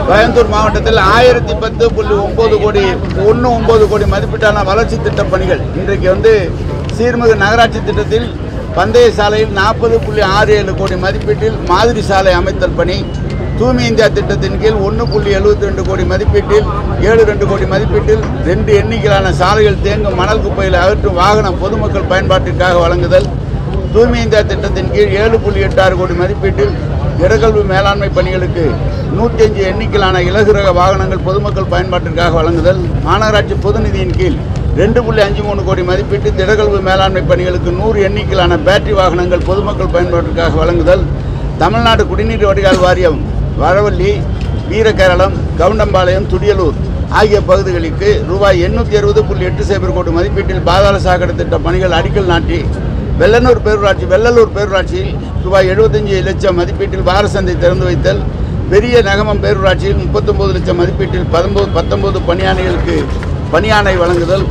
கோயம்புத்தூர் மாவட்டத்தில் ஆயிரத்தி பத்து புள்ளி ஒன்பது கோடி ஒன்று ஒன்பது கோடி மதிப்பீட்டான வளர்ச்சி திட்ட பணிகள் இன்றைக்கு வந்து சீர்மிகு நகராட்சி திட்டத்தில் பந்தய சாலையில் நாற்பது புள்ளி ஆறு ஏழு கோடி மதிப்பீட்டில் மாதிரி சாலை அமைத்தல் பணி தூய்மை இந்தியா திட்டத்தின் கீழ் ஒன்று புள்ளி எழுபத்தி ரெண்டு கோடி மதிப்பீட்டில் ஏழு ரெண்டு கோடி மதிப்பீட்டில் ரெண்டு எண்ணிக்கையிலான சாலைகள் தேங்கும் மணல் குப்பையில் அகற்றும் வாகனம் பொதுமக்கள் பயன்பாட்டிற்காக வழங்குதல் தூய்மை இந்தியா திட்டத்தின் கீழ் ஏழு புள்ளி எட்டு ஆறு கோடி மதிப்பீட்டில் இடக்கல்வி மேலாண்மை பணிகளுக்கு நூற்றி அஞ்சு எண்ணிக்கையிலான இலகு ரக வாகனங்கள் பொதுமக்கள் பயன்பாட்டிற்காக வழங்குதல் மாநகராட்சி பொது நிதியின் கீழ் ரெண்டு புள்ளி அஞ்சு மூணு கோடி மதிப்பீட்டில் திடக்கல்வி மேலாண்மை பணிகளுக்கு நூறு எண்ணிக்கையிலான பேட்டரி வாகனங்கள் பொதுமக்கள் பயன்பாட்டிற்காக வழங்குதல் தமிழ்நாடு குடிநீர் வடிகால் வாரியம் வடவள்ளி வீரகேரளம் கவுண்டம்பாளையம் துடியலூர் ஆகிய பகுதிகளுக்கு ரூபாய் எண்ணூற்றி அறுபது புள்ளி எட்டு சைபர் கோடி மதிப்பீட்டில் பாதாள சாக்கடை திட்ட பணிகள் அடிக்கல் நாட்டி வெள்ளனூர் பேரூராட்சி வெள்ளலூர் பேரூராட்சியில் ரூபாய் எழுபத்தஞ்சு லட்சம் மதிப்பீட்டில் வார சந்தை திறந்து வைத்தல் பெரிய நகமம் பேரூராட்சியில் முப்பத்தொம்பது லட்சம் மதிப்பீட்டில் பத்தொன்பது பத்தொன்பது பணியாளர்களுக்கு பணியாணை வழங்குதல்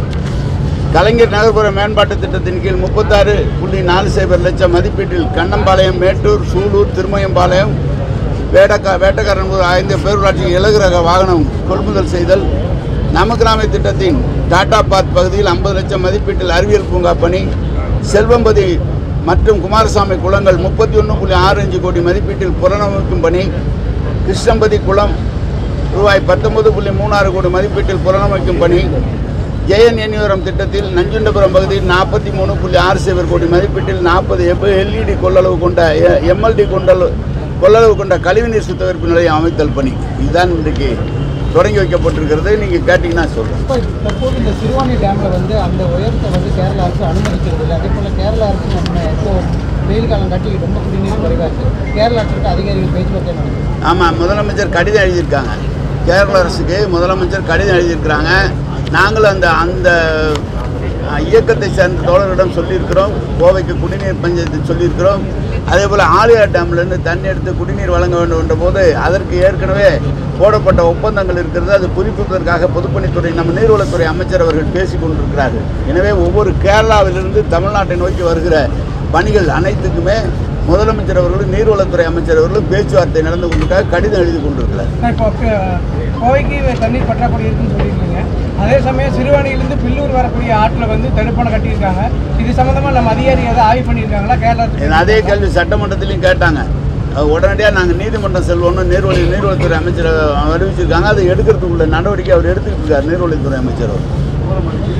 கலைஞர் நகர்ப்புற மேம்பாட்டு திட்டத்தின் கீழ் முப்பத்தாறு புள்ளி நாலு சைபர் லட்சம் மதிப்பீட்டில் கண்ணம்பாளையம் மேட்டூர் சூலூர் திருமயம்பாளையம் வேடக்கா வேட்டக்காரன்பூர் ஐந்து பேரூராட்சி இலகு ரக வாகனம் கொள்முதல் செய்தல் நமகிராம திட்டத்தின் டாடா பாத் பகுதியில் ஐம்பது லட்சம் மதிப்பீட்டில் அறிவியல் பூங்கா பணி செல்வம்பதி மற்றும் குமாரசாமி குளங்கள் முப்பத்தி ஒன்று புள்ளி ஆறு அஞ்சு கோடி மதிப்பீட்டில் புனரமைக்கும் பணி கிருஷ்ணம்பதி குளம் ரூபாய் பத்தொன்பது புள்ளி மூணாறு கோடி மதிப்பீட்டில் புனரமைக்கும் பணி ஜெயன் எண்ணிவரம் திட்டத்தில் நஞ்சுண்டபுரம் பகுதியில் நாற்பத்தி மூணு புள்ளி ஆறு சைபர் கோடி மதிப்பீட்டில் நாற்பது எல்இடி கொள்ளளவு கொண்ட எம்எல்டி கொண்டளவு கொள்ளளவு கொண்ட கழிவுநீர் சுத்திகரிப்பு நிலையம் அமைத்தல் பணி இதுதான் இன்றைக்கு தொடங்கி வைக்கப்பட்டிருக்கிறது நீங்கள் கேட்டிங்கன்னா சொல்கிறேன் இப்போ தற்போது இந்த சிறுவாணி டேம்ல வந்து அந்த உயரத்தை வந்து கேரளா அரசு அனுமதிக்கிறது இல்லை அதே போல கேரளா அரசு நம்ம இப்போ வெயில் காலம் காட்டி ரொம்ப குடிநீர் குறைவாக இருக்கு கேரளா அரசுக்கு அதிகாரிகள் பேச்சுவார்த்தை நடக்குது ஆமாம் முதலமைச்சர் கடிதம் எழுதியிருக்காங்க கேரள அரசுக்கு முதலமைச்சர் கடிதம் எழுதியிருக்கிறாங்க நாங்களும் அந்த அந்த அஹ், இயக்கத்தை சேர்ந்த தோழர்களிடம் சொல்லியிருக்கிறோம் கோவைக்கு குடிநீர் பஞ்சாயத்து சொல்லியிருக்கிறோம் அதே போல் ஆலியார் டேம்லேருந்து தண்ணி எடுத்து குடிநீர் வழங்க வேண்டும் என்ற போது அதற்கு ஏற்கனவே போடப்பட்ட ஒப்பந்தங்கள் இருக்கிறது அது புதுப்பிப்பதற்காக பொதுப்பணித்துறை நம்ம நீர்வளத்துறை அமைச்சர் அவர்கள் பேசி கொண்டிருக்கிறார்கள் எனவே ஒவ்வொரு கேரளாவிலிருந்து தமிழ்நாட்டை நோக்கி வருகிற பணிகள் அனைத்துக்குமே முதலமைச்சர் அவர்களும் நீர்வளத்துறை அமைச்சர் அவர்களும் பேச்சுவார்த்தை நடந்து கொண்டிருக்காக கடிதம் எழுதி கொண்டிருக்கிறார் இப்போ க- கோவைக்கு தண்ணீர் பற்றாக்குறை இருக்குன்னு சொல்லியிருக்கீங்க அதே சமயம் சிறுவாணியிலிருந்து பில்லூர் வரக்கூடிய ஆற்றில் வந்து தடுப்பணை கட்டியிருக்காங்க இது சம்மந்தமாக நம்ம அதிகாரி ஏதாவது ஆய்வு பண்ணியிருக்காங்களா கேரளா இது அதே கேள்வி சட்டமன்றத்திலையும் கேட்டாங்க அது உடனடியாக நாங்கள் நீதிமன்றம் செல்வோம்னு நீர்வழி நீர்வளத்துறை அமைச்சர் அறிவிச்சிருக்காங்க அதை எடுக்கிறதுக்குள்ள நடவடிக்கை அவர் எடுத்துக்கிட்டு இருக்கார் நீர்வழித்துறை அமைச்சர் அவர்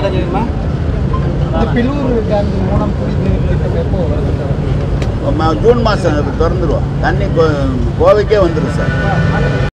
இந்த பில்லூர் டேம் மூலம் குடிநீர் திட்டம் எப்போ வருது ம- ஜூன் மாதம் திறந்துருவோம் தண்ணி கோ- கோவைக்கே வந்துடும் சார்